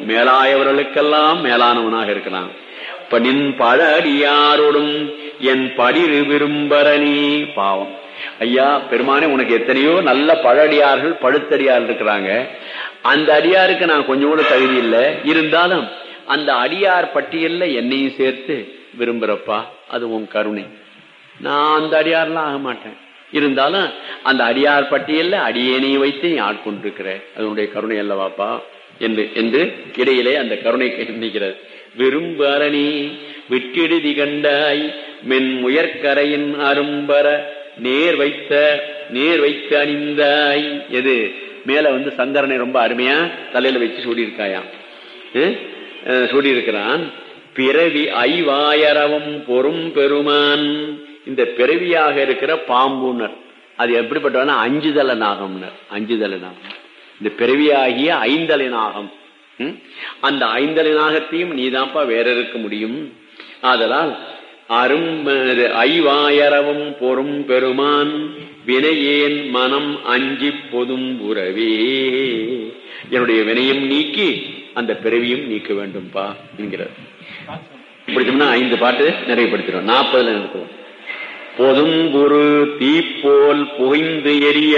மேலாயவர்களுக்கெல்லாம் மேலானவனாக இருக்கிறான் இப்ப நின் பழ அடியாரோடும் என் படிரு விரும்பரணி பாவம் ஐயா பெருமானே உனக்கு எத்தனையோ நல்ல பழடியார்கள் பழுத்தடியார் இருக்கிறாங்க அந்த அடியாருக்கு நான் கொஞ்சம் கூட தகுதி இல்லை இருந்தாலும் அந்த அடியார் பட்டியல்ல என்னையும் சேர்த்து விரும்புறப்பா அது உன் கருணை நான் அந்த அடியார்லாம் ஆக மாட்டேன் இருந்தாலும் அந்த அடியார் பட்டியல்ல அடியேனையும் வைத்து நீ ஆட்கொண்டிருக்கிற அது உன்னுடைய கருணை அல்லவாப்பா என்று என்று இடையிலே அந்த கருணை நிற்கிறது விரும்பு அரணி விட்டிடுதி கண்டாய் மென் முயற்கரையின் அரும்பர நேர் வைத்த நேர் வைத்து அணிந்தாய் எது மேல வந்து சங்கரனை ரொம்ப அருமையா தலையில வச்சு சூடியிருக்காயாம் சூடியிருக்கிறான் பிறவி ஐவாயரவம் பொறும் பெருமான் இந்த பிறவியாக இருக்கிற பாம்புனர் அது எப்படிப்பட்டவனா அஞ்சுதல நாகம்னர் அஞ்சுதல நாகம் இந்த பிறவியாகிய ஐந்தலை நாகம் ம்? அந்த ஐந்தலை நாகத்தையும் நீதான்ப்பா வேற இருக்க முடியும் ஆதலால் அரும் ஐவாயரவும் பொறும் பெருமான் வினையேன் மனம் அஞ்சி பொதும் உறவே என்னுடைய வினையும் நீக்கி அந்த பிறவியும் நீக்க வேண்டும்பா என்கிறார் பிடிச்சோம்னா ஐந்து பாட்டு நிறைவுபடுத்திடும் நாற்பதுல நிறுத்துவோம் பொதும்புரு தீப்போல் புகைந்து எரிய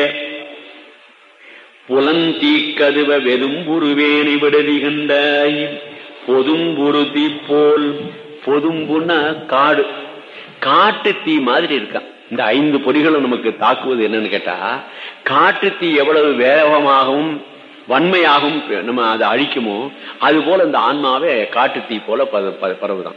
புலந்தீக்கதுவ வெதும்புருவேணி விடுதி கண்டாய் பொதும்புரு தீப்போல் பொதும்புன்னா காடு காட்டு தீ மாதிரி இருக்கான் இந்த ஐந்து பொறிகளும் நமக்கு தாக்குவது என்னன்னு கேட்டா காட்டு தீ எவ்வளவு வேகமாகவும் வன்மையாகவும் நம்ம அதை அழிக்குமோ அது போல இந்த ஆன்மாவே காட்டு தீ போல பரவுதான்